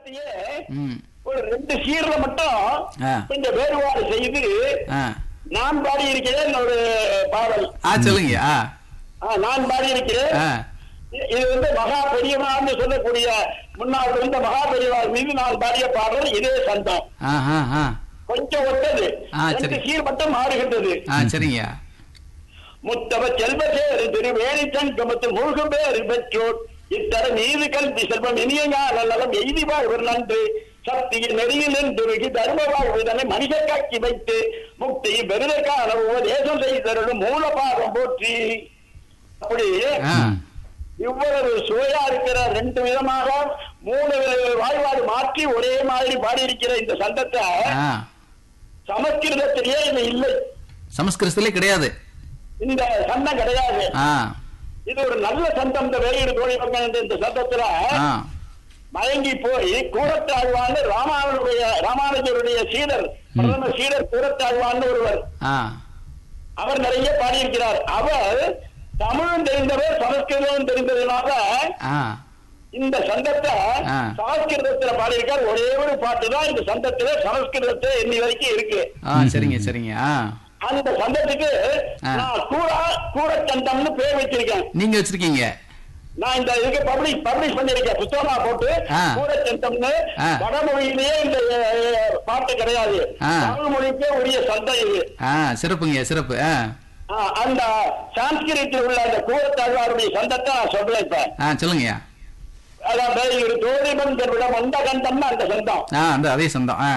சந்தத்தையே ம் ஒரு ரெண்டு சீர்ல மட்டும் ஆ. கொஞ்சம் வேறுபாடு செய்து ஆ நான் பாடி இருக்கிறேன் ஒரு பாடல் ஆ சொல்லுங்க ஆ ஆ, நான் பாடி இருக்கிறேன் ஆ இ- இது வந்து மகா பெரியவான்னு சொல்லக்கூடிய முன்னாள் இருந்த மகா பெரியவாள் மீது நான் பாடிய பாடல் இதே சந்தம் ஆ ஆ ஆ கொஞ்சம் ஒத்தது ஆ, ரெண்டு சரி. சீர் மட்டும் மாறுகின்றது ஆ சரிங்க முத்தவ செல்வசேரு திருவேணிச்சன் கமத்து மூழ்கு பேர் பெற்றோர் இத்தர நீதி கல்வி செல்வம் இனிய நலம் எய்தி வாழ்வர் நன்று சக்தியின் நெறியில் நின்று தர்ம வாழ்விதனை மனித காக்கி வைத்து முக்தி பெருதற்கான உபதேசம் செய்தருளும் மூலபாகம் போற்றி அப்படி ஆ இவ்வளவு சுவையா இருக்கிற ரெண்டு விதமாக மூணு வாய்வாடு மாற்றி ஒரே மாதிரி பாடியிருக்கிற இந்த சந்தத்தை ஆ சமஸ்கிருதத்திலேயே இது இல்லை சமஸ்கிருதத்திலே கிடையாது இந்த சந்தம் கிடையாது ஆ இது ஒரு நல்ல சந்தம் இந்த வெளியீடு தோழி பக்கம் என்ற இந்த சந்தத்துல ஆ மயங்கி போய் கூரத்தாழ்வான்னு ராமானுடைய ராமானுஜருடைய சீடர் பிரதம சீடர் கூரத்தாழ்வான்னு ஒருவர் ஆ அவர் நிறைய பாடியிருக்கிறார் அவர் தமிழும் தெரிந்தவர் சமஸ்கிருதமும் தெரிந்ததுனால ஆ இந்த சந்தத்தை ஆ. சமஸ்கிருதத்துல பாடியிருக்கார் ஒரே ஒரு பாட்டு தான் இந்த சந்தத்துல சமஸ்கிருதத்துல இன்னி வரைக்கும் இருக்கு ஆ சரிங்க சரிங்க ஆ அந்த சந்தத்துக்கு ஆ. நான் கூரா கூரச்சந்தம்னு பேர் வச்சிருக்கேன் நீங்க வச்சிருக்கீங்க நான் இந்த இதுக்கு பப்ளிஷ் பப்ளிஷ் பண்ணிருக்கேன் புத்தகமா போட்டு ஆ. கூரச்சந்தம்னு ஆ. வடமொழியிலேயே இந்த அஹ், பாட்டு கிடையாது ஆ. தமிழ் மொழிக்கே உரிய சந்தம் இது ஆ சிறப்புங்க சிறப்பு ஆ ஆ, அந்த சான்ஸ்கிரிட்டில் உள்ள அந்த கூரத்தாழ்வாருடைய சந்தத்தை நான் சொல்றேன் இப்ப ஆ சொல்லுங்கய்யா அதாவது ஒரு தோழிபன் விடம் அந்த கந்தம்னு அந்த சந்தம் ஆ அந்த அதே சொந்தம் ஆ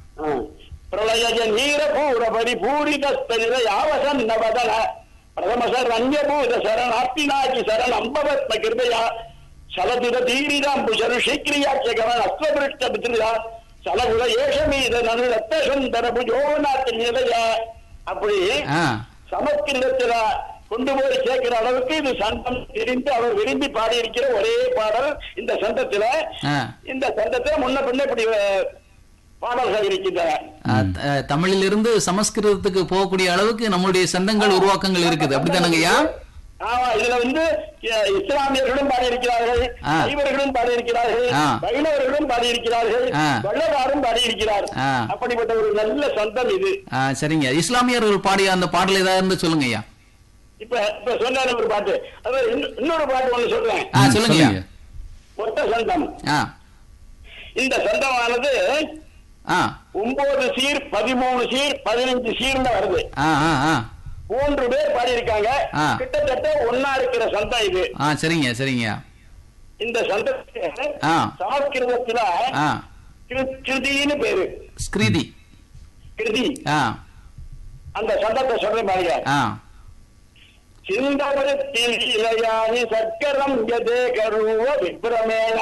ಪ್ರಳಯಜ ನೀರ ಪೂರ ಪರಿಪೂರಿತ ಸ್ಥಳಿರ ಯಾವ ಸನ್ನವದನ ಪ್ರಥಮ ಶರಣ್ಯಭೂತ ಶರಣಾರ್ತಿನಾಕಿ ಶರಣ ಅಂಬವತ್ಮ ಕೃಪೆಯ ಶಲದುರ ತೀರಿದಾಂಬು ಶರು ಶೀಕ್ರಿಯಾಖ್ಯ ಗಮನ ಅಶ್ವಭೃಷ್ಟ ಬಿದ್ರಿಯ சலகுல ஏஷமீத நனு ரத்த சுந்தர புஜோநாத் நிலைய அப்படி ஆ சமஸ்கிருதத்துல கொண்டு போய் சேர்க்கிற அளவுக்கு இது சந்தம் தெரிந்து அவர் விரும்பி பாடியிருக்கிற ஒரே பாடல் இந்த சந்தத்துல ஆ இந்த சந்தத்துல முன்ன பின்ன இப்படி அஹ், பாடல்கள் இருக்கின்றன ஆ, த- ஆ, தமிழிலிருந்து சமஸ்கிருதத்துக்கு போகக்கூடிய அளவுக்கு நம்மளுடைய சந்தங்கள் உருவாக்கங்கள் இருக்குது அப்படித்தானங்கய்யா ஆமா இதுல வந்து அஹ், இஸ்லாமியர்களும் பாடியிருக்கிறார்கள் ஆ. ஐவர்களும் பாடியிருக்கிறார்கள் ஆ. வைணவர்களும் பாடியிருக்கிறார்கள் ஆ. வள்ளலாரும் பாடியிருக்கிறார் ஆ. அப்படிப்பட்ட ஒரு நல்ல சந்தம் இது ஆ சரிங்க இஸ்லாமியர்கள் பாடிய அந்த பாடல் ஏதாவது இருந்து சொல்லுங்க ஐயா இப்ப இப்ப சொன்ன ஒரு பாட்டு அது இன்னொ- இன்னொரு பாட்டு ஒண்ணு சொல்றேன் ஆ ம், சொல்லுங்க ஐயா. ஒத்த சந்தம் ஆ இந்த சந்தமானது ஆ ஒன்பது சீர் பதிமூணு சீர் பதினஞ்சு சீர்ல வருது ஆ ஆ ஆ மூன்று பேர் பாடியிருக்காங்க ஆ. கிட்டத்தட்ட ஒன்னா இருக்கிற சந்தம் இது ஆ சரிங்க சரிங்க இந்த சந்தத்துக்கு ஆ. சமஸ்கிருதத்துல ஆ கிரு- கிருதின்னு பேரு ஸ்கிருதி கிருதி ஆ அந்த சந்தத்தை சொல்றேன் பாருங்க ஆ சிந்தவரத்தில் இளையாணி சக்கரம் யதே கருவ விப்ரமேண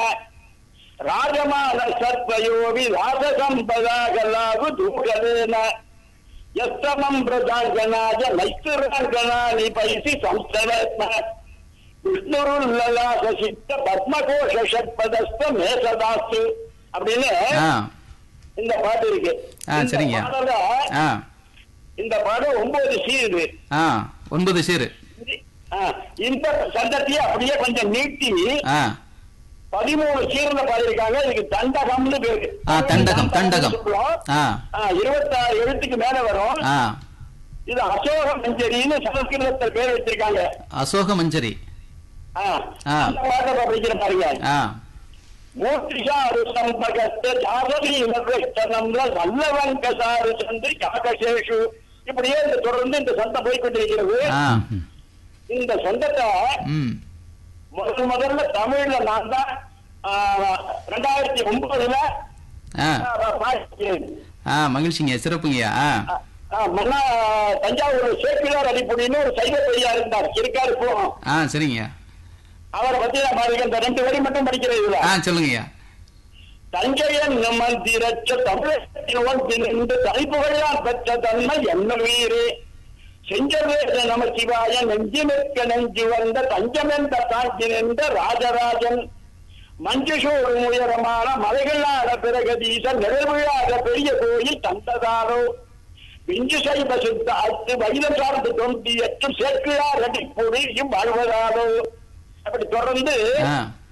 ராஜமான சர்ப்பயோவி ராஜசம்பதாகலாகு தூகலேன யஸ்தமம் பிரஜாங்கனாஜ நைத்திராங்கனானி பைசி சம்ஸ்தவேத்ம விஷ்ணுருல்லலாச சித்த பத்மகோஷ ஷட்பதஸ்த மேசதாஸ்து அப்படின்னு ஆ இந்த பாட்டு இருக்கு ஆ, இந்த சரிங்க. பாடல ஆ இந்த பாடம் ஒன்பது சீரு ஆ ஒன்பது சேரு ஆ, இந்த சந்தத்தையே அப்படியே கொஞ்சம் நீட்டி ஆ பதிமூணு சீர்ல பாடியிருக்காங்க இதுக்கு தண்டகம்னு பேரு ஆ, தண்டகம், தண்டகம். சொல்லுவோம். ஆ ஆ, இருபத்தாறு எழுத்துக்கு மேல வரும் ஆ இது அசோக மஞ்சரின்னு சமஸ்கிருதத்தில் பேர் வச்சிருக்காங்க அசோக மஞ்சரி ஆ, ஆ. அந்த பாட்டை படிக்கிற பாருங்க ஆ மூர்த்திசாரு சம்பகத்த ஜாதவி நம்ல வல்லவன் கசாரு சந்திரி காகசேஷு இப்படியே இந்த தொடர்ந்து இந்த சந்தம் போய்கொண்டிருக்கிறது ஆ இந்த சொந்தத்தை ம் முதல் முதல்ல தமிழ்ல நான் தான் ரெண்டாயிரத்தி ஒன்பதுல ஆ ஆஹ், பாடியிருக்கிறேன். ஆ மகிழ்ச்சிங்க சிறப்புங்கய்யா ஆ ஆஹ், மன்னா தஞ்சாவூர் சேக்கிலார் அடிப்படைன்னு ஒரு சைவ பெரியா இருந்தார் இருக்காரு இப்போ ஆ சரிங்க அவரை பத்தி நான் பாருங்க இந்த ரெண்டு வரி மட்டும் படிக்கிறேன் இதுல ஆ சொல்லுங்கய்யா தஞ்சையன் மந்திரச்ச தமிழகத்தின் ஒன்று நின்று தலைப்புகழால் பெற்ற தன்மை என்ன வீரே செஞ்சவேத நம சிவாய நெஞ்சு நிற்க நெஞ்சு வந்த தஞ்சமென்ற தாங்கி நின்ற ராஜராஜன் மஞ்சுசூர் உயரமான மலைகளான பிரகதீசன் நிறைவிழாத பெரிய கோயில் தந்ததாரோ விஞ்சு சைவ சித்த அத்து வைரம் சார்ந்து தொண்டியற்றும் சேர்க்கிறார் அடிப்பொழியும் வாழ்வதாரோ அப்படி தொடர்ந்து ஆ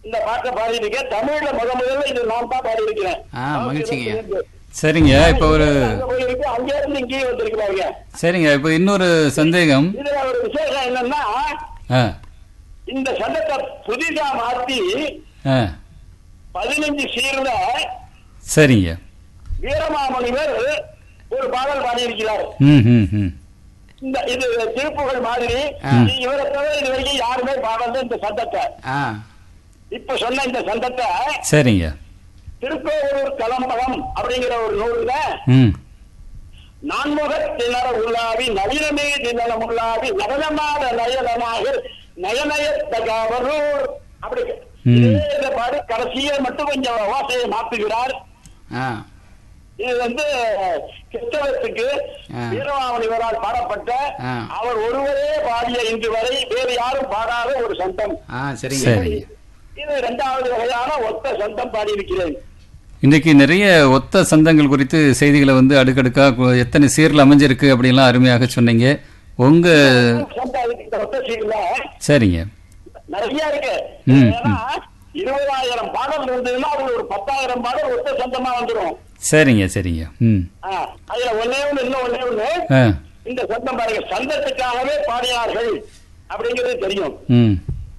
இந்த பாட்டை பாடியிருக்கேன் தமிழ்ல முத முதல்ல இது நான் தான் பாடியிருக்கிறேன் ஆ, மகிழ்ச்சிங்க. சரிங்க இப்போ ஒரு அங்க போயிருக்கு அங்க இருந்து இங்கேயும் வந்திருக்கிறாங்க சரிங்க இப்போ இன்னொரு சந்தேகம் இதுல ஒரு விசேஷம் என்னன்னா ஆ இந்த சட்டத்தை புதிதா மாத்தி ஆ பதினஞ்சு சீர்ல சரிங்க வீரமாமுனிவர் ஒரு பாடல் பாடியிருக்கிறார் ம் ம் ம் இந்த இது திருப்புகள் மாதிரி இவரை தவிர இது வரைக்கும் யாருமே பாடல இந்த சந்தத்தை ஆ இப்ப சொன்ன இந்த சந்தத்தை சரிங்க திருக்கோவலூர் கலம்பகம் அப்படிங்கிற ஒரு நூல்ல ம் நான்முகத்தினர் உள்ளாவி நவீனமே தினம் உள்ளாவி நவனமான நயனமாக நயனயத்தகவரூர் அப்படி ம். இதே இந்த பாடு கடைசியை மட்டும் கொஞ்சம் வாசையை மாத்துகிறார் ஆ இது வந்து கிறிஸ்தவத்துக்கு ஆ. வீரமாமணிவரால் பாடப்பட்ட ஆ. அவர் ஒருவரே பாடிய இன்று வரை வேறு யாரும் பாடாத ஒரு சந்தம் ஆ சரிங்க சரிங்க இது இரண்டாவது வகையான ஒத்த சந்தம் பாடியிருக்கிறேன் இன்றைக்கு நிறைய ஒத்த சந்தங்கள் குறித்து செய்திகளை வந்து அடுக்கடுக்கா கு- எத்தனை சீரில் அமைஞ்சிருக்கு அப்படின்லாம் அருமையாக சொன்னீங்க உங்க சந்தம் அதுக்கு இந்த ஒத்த சீர்ல சரிங்க நிறைய இருக்கு ம், ஏன்னா இருபதாயிரம் பாடல் இருந்ததுன்னா அதுல ஒரு பத்தாயிரம் பாடல் ஒத்த சந்தமா வந்துடும் சரிங்க சரிங்க ம் அதுல ஒன்னே ஒண்ணு இன்னும் ஒன்னே ஒண்ணு ஆ இந்த சந்தம் பாருங்க சந்தத்துக்காகவே பாடினார்கள் அப்படிங்கிறது தெரியும் ம்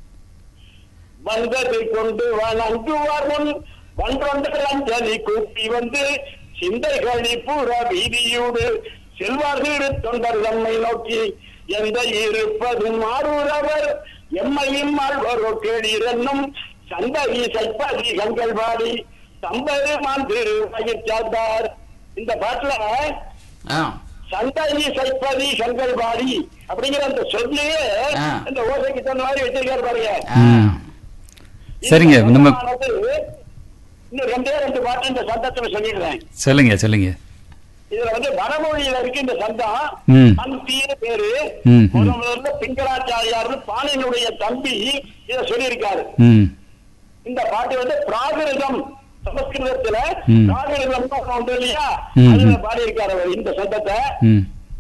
வந்ததை கொண்டு வணங்குவார் முன் வன்றொன்று அஞ்சலி கூப்பி வந்து சிந்தைகளி புற வீதியோடு செல்வார்கள் தொண்டர் தம்மை நோக்கி எந்த இருப்பது மாறுறவர் எம்மையும் ஆழ்வரோ கேளிரென்னும் சந்தகி சைப்பதி கண்கள் பாடி தம்பெருமான் திரு மகிழ்ச்சார்ந்தார் இந்த பாட்டுல ஆ சந்தகி சைப்பதி கண்கள் பாடி அப்படிங்கிற அந்த சொல்லியே ஆ. இந்த ஓசைக்கு தகுந்த மாதிரி வச்சிருக்காரு பாருங்க ஆ சரிங்க நம்ம ஆனது இன்னும் ரெண்டே ரெண்டு பாட்டு இந்த சந்தத்துல சொல்லிடுறேன் சொல்லுங்க சொல்லுங்க இதுல வந்து வடமொழியில இருக்கு இந்த சந்தம் ம். பந்திய பேரு ம், ம். முதல் முதல்ல பிங்களாச்சாரியார்னு பாணியினுடைய தம்பி இத சொல்லியிருக்காரு ம் இந்த பாட்டு வந்து பிராகிருதம் சமஸ்கிருதத்துல ம். பிராகிருதம் உண்டு இல்லையா ம், அதுல ம். பாடியிருக்காரு அவர் இந்த சந்தத்தை ம்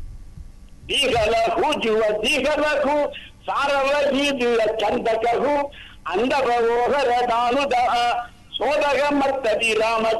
ದೀಗಲಹು ಜುವ ದೀಗಲಹು ಸಾರವ ಗೀದಿಯ ಚಂದಕಹು ಅಂದವೋಹರ ದಾನುದ சோதக மத்ததி ராமக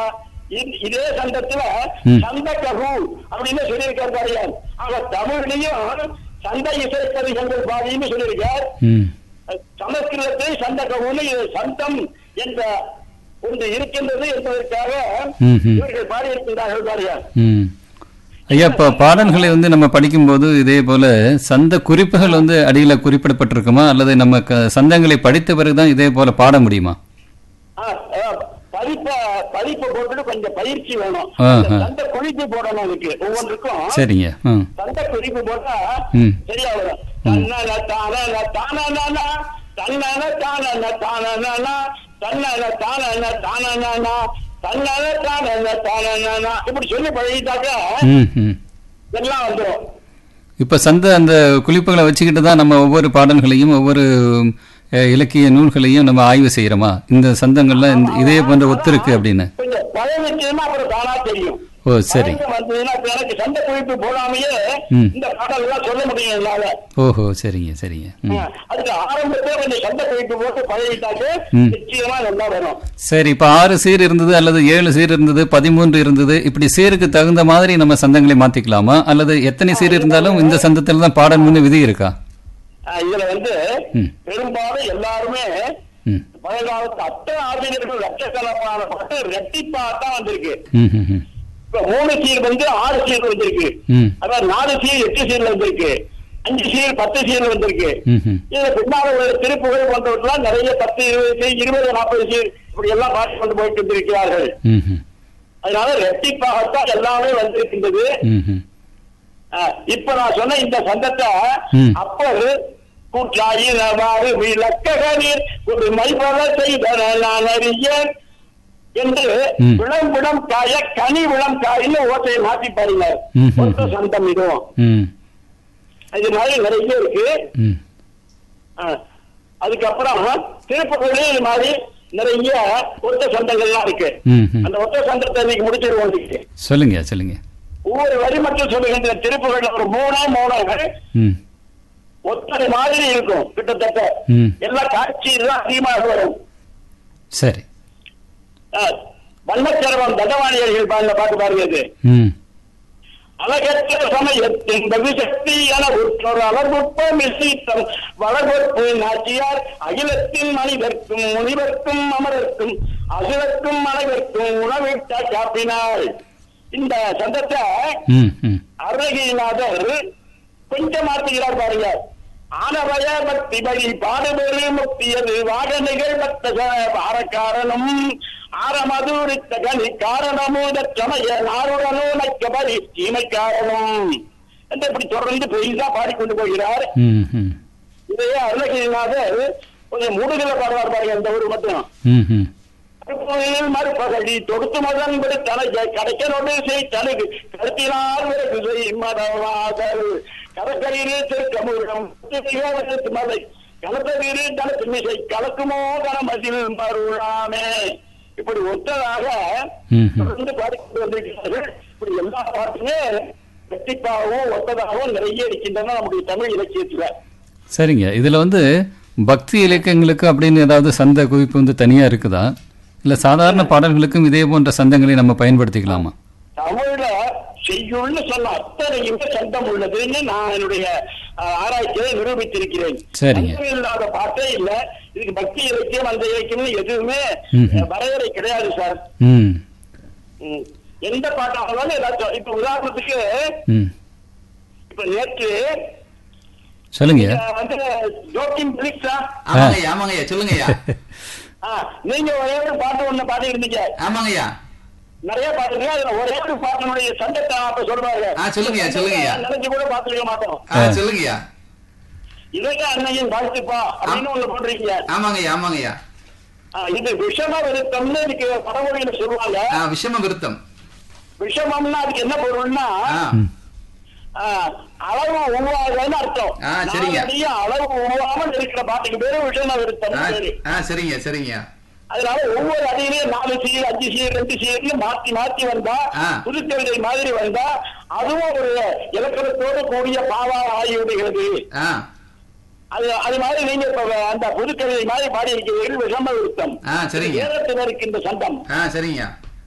இ- இதே சந்தத்துல ம். சந்தககு அப்படின்னு சொல்லியிருக்கார் பாருங்க ஆக தமிழ்லயும் சந்த இசைக்கருகங்கள் பாடின்னு சொல்லியிருக்கார் ம் சமஸ்கிருதத்தில் சந்தகவுன்னு இது சந்தம் என்ற ஒன்று இருக்கின்றது என்பதற்காக ம், ம். இவர்கள் பாடியிருக்கின்றார்கள் பாருங்க ம் ஐயா இப்போ பாடல்களை வந்து நம்ம படிக்கும்போது இதே போல சந்த குறிப்புகள் வந்து அடியில் குறிப்பிடப்பட்டிருக்குமா அல்லது நம்ம க- சந்தங்களை படித்த பிறகுதான் இதே போல பாட முடியுமா ஆ, ஆ, பதிப்ப பதிப்பு போட்டுட்டு கொஞ்சம் பயிற்சி வேணும் ஆ, இந்த ஆ. சந்த குறிப்பு போடணும் அதுக்கு ஒவ்வொன்றுக்கும் சரிங்க ம் சந்த குறிப்பு போட்டா ம். சரியா வரும் தன்னன தானன தானனா தன்னன தானன தானனா தன்னன தானன தானனா தன்னன தானன தானனா இப்படி சொல்லி பழகிட்டாக்க ம் ம் எல்லாம் வந்துடும் இப்போ சந்த அந்த குறிப்புகளை வச்சுக்கிட்டு தான் நம்ம ஒவ்வொரு பாடல்களையும் ஒவ்வொரு அஹ், இலக்கிய நூல்களையும் நம்ம ஆய்வு செய்கிறோமா இந்த சந்தங்கள்லாம் இந்த- இதே போன்ற ஒத்திருக்கு அப்படின்னு கொஞ்சம் பழகிச்சுன்னா அப்புறம் தானா தெரியும் ஓ சரி பழக்கம் வந்ததுன்னா இப்ப எனக்கு சந்த குறிப்பு போடாமையே ம். இந்த பாடல் எல்லாம் சொல்ல முடியும் என்னால ஓஹோ சரிங்க சரிங்க ம் அதுக்கு ஆரம்பத்திலே கொஞ்சம் சந்த குறிப்பு போட்டு பழகிட்டாக்க ம். நிச்சயமா நல்லா வரும் சரி இப்போ ஆறு சீர் இருந்தது அல்லது ஏழு சீர் இருந்தது பதிமூன்று இருந்தது இப்படி சீருக்கு தகுந்த மாதிரி நம்ம சந்தங்களை மாத்திக்கலாமா அல்லது எத்தனை சீர் இருந்தாலும் இந்த சந்தத்தில் தான் பாடணும்னு விதி இருக்கா ஆஹ் இதுல வந்து ம். பெரும்பாலும் எல்லாருமே ம் பழைய காலத்து அத்தனை ஆசிரியர்கள் லட்சக்கணக்கான பாட்டு ரெட்டிப்பா தான் வந்திருக்கு ம் ம் ம் இப்ப மூணு சீர் வந்து ஆறு சீர் வந்திருக்கு ம் அதான் நாலு சீர் எட்டு சீர்ல வந்திருக்கு அஞ்சு சீர் பத்து சீர்ல வந்திருக்கு ம் ம் இதுல பின்னால உள்ள திருப்புகழ் போன்றவற்றெல்லாம் நிறைய பத்து இருபது சீர் இருபது நாற்பது சீர் இப்படி எல்லாம் பாட்டு கொண்டு போயிட்டு வந்திருக்கிறார்கள் ம் ம் அதனால ரெட்டிப்பாகத்தான் எல்லாமே வந்திருக்கின்றது ம் ம் ஆஹ் இப்ப நான் சொன்ன இந்த சந்தத்தை ம். அப்பர் கூட்டாயினவாறு விளக்ககனீர் ஒரு மைபல செய்தன நான் அறியேன் என்று ம். விளம்பிடம் காய கனி விளம் காயின்னு ஓட்டையை மாற்றி பாடினார் ம், ம், ஒத்த சந்தம் இதுவும் ம் இது மாதிரி நிறைய இருக்கு ம் ஆஹ் அதுக்கப்புறம் திருப்பதிலே இது மாதிரி நிறைய ஒத்த சந்தங்கள்லாம் இருக்கு ம் ம் அந்த ஒத்த சந்தத்தை இன்னைக்கு முடிச்சிருவோம் இன்னைக்கு. சொல்லுங்க சொல்லுங்க ஒவ்வொரு வரி மட்டும் சொல்லுகின்ற திருப்புகள்ல ஒரு மூணே மூணு ம் ஒத்தனை மாதிரி இருக்கும் கிட்டத்தட்ட ம் எல்லா காட்சி தான் அதிகமாக வரும் சரி அஹ், வண்ணச்சரவம் தண்டவாணியர்கள் பாடின பாட்டு பாருங்க இது ம் அழகற்ற சமயத்தின் பகுசக்தி என உற்றொரு அளவுப்பம் இசைத்தம் வளர்வற்பு நாச்சியார் அகிலத்தின் மனிதர்க்கும் முனிவர்க்கும் அமரர்க்கும் அசுரர்க்கும் அனைவருக்கும் உணவிட்ட காப்பினாள் இந்த சந்தத்தை ம் ம் அருணகிரிநாதர் கொஞ்சம் மாற்றுகிறார் பாருங்க ஆனவய பக்தி பலி பாடுபெரு முக்தியது வாட நிகழ்வத்த ஆரக்காரனும் ஆரமதுரித்த கனி காரணமூத சமய நாருடனோ நக்க பலி தீமை காரணம் என்று இப்படி தொடர்ந்து பெரிதா பாடிக்கொண்டு போகிறார் ம் ம் இதையே அருணகிரிநாதர் கொஞ்சம் மூடுதல பாடுவார் பாருங்க இந்த ஊர் மட்டும் ம் ம் கருப்பொழில் மறுபகடி தொடுத்து மதன்படி தனக்கு கடைக்கனோடு செய் தனக்கு கருத்தினால் விறகு செய் மதவாதல் கடற்கரையிலே திருக்கமுகம் மதை கலத்தவீரு தனக்கு மிசை கலக்குமோ கனமதில் மருளாமே இப்படி ஒத்ததாக ம் ம் தொடர்ந்து பாடிக்கொண்டு வந்திருக்கிறார்கள் இப்படி எல்லா பாட்டுமே வெற்றிப்பாகவும் ஒத்ததாகவும் நிறைய இருக்கின்றன நம்முடைய தமிழ் இலக்கியத்துல சரிங்க இதில் வந்து பக்தி இலக்கியங்களுக்கு அப்படின்னு ஏதாவது சந்த குவிப்பு வந்து தனியாக இருக்குதா இல்லை சாதாரண பாடல்களுக்கும் இதே போன்ற சந்தங்களை நம்ம பயன்படுத்திக்கலாமா தமிழ்ல செய்யுள்னு சொன்ன அத்தனையுமே சந்தம் உள்ளதுன்னு நான் என்னுடைய அஹ், ஆராய்ச்சியை நிரூபித்திருக்கிறேன் சரிங்க. சந்தம் இல்லாத பாட்டே இல்ல இதுக்கு பக்தி இலக்கியம் அந்த இலக்கியம்னு எதுவுமே ம்ஹும். அஹ், வரையறை கிடையாது சார் ம் ம். எந்த பாட்டாக இருந்தாலும் ஏதாச்சும் இப்ப உதாரணத்துக்கு ம் இப்ப நேற்று சொல்லுங்க அஹ், வந்து ஜோக்கிங் பிளிக்ஸா ஆமாங்கய்யா ஆமாங்கய்யா சொல்லுங்கய்யா நீங்க ஒரே ஒரு பாட்டு ஒண்ணு பாடி இருந்தீங்க ஆமாங்கய்யா நிறைய பாட்டு இருக்கு அதுல ஒரே ஒரு பாட்டினுடைய சண்டத்தை நான் அப்ப சொல்றாரு ஆ, சொல்லுங்கய்யா, சொல்லுங்கய்யா. நினைச்சு கூட பாத்துருக்க மாட்டோம் ஆ சொல்லுங்கய்யா இதற்கு அன்னையின் வாழ்த்துப்பா அப்படின்னு ஒண்ணு போட்டிருக்கீங்க ஆமாங்கய்யா ஆமாங்கய்யா ஆ, இது விஷம விருத்தம்னு இதுக்கு படமொழியில சொல்லுவாங்க ஆ விஷம விருத்தம் விஷமம்னா அதுக்கு என்ன பொருள்னா ஆ ம் ஆ, அளவு உருவாகன்னு அர்த்தம் ஆ, சரிங்க. நாலடியும் அளவு உருவாமல் இருக்கிற பாட்டுக்கு பேரு விஷம விருத்தம் ஆ, பேரு ஆ சரிங்க சரிங்க அதனால ஒவ்வொரு அடியிலையும் நாலு சீர் அஞ்சு சீர் ரெண்டு சீர்னு மாத்தி மாத்தி வந்தா ஆ. புதுக்கவிதை மாதிரி வந்தா அதுவும் ஒரு இலக்கணத்தோடு கூடிய பாவா ஆகிவிடுகிறது ஆ அது அது மாதிரி நீங்க இப்ப அந்த புதுக்கவிதை மாதிரி பாடி இருக்கிறீர்கள் விஷம விருத்தம் ஆ சரிங்க ஏறத்தினருக்கு இந்த சண்டம் ஆ சரிங்க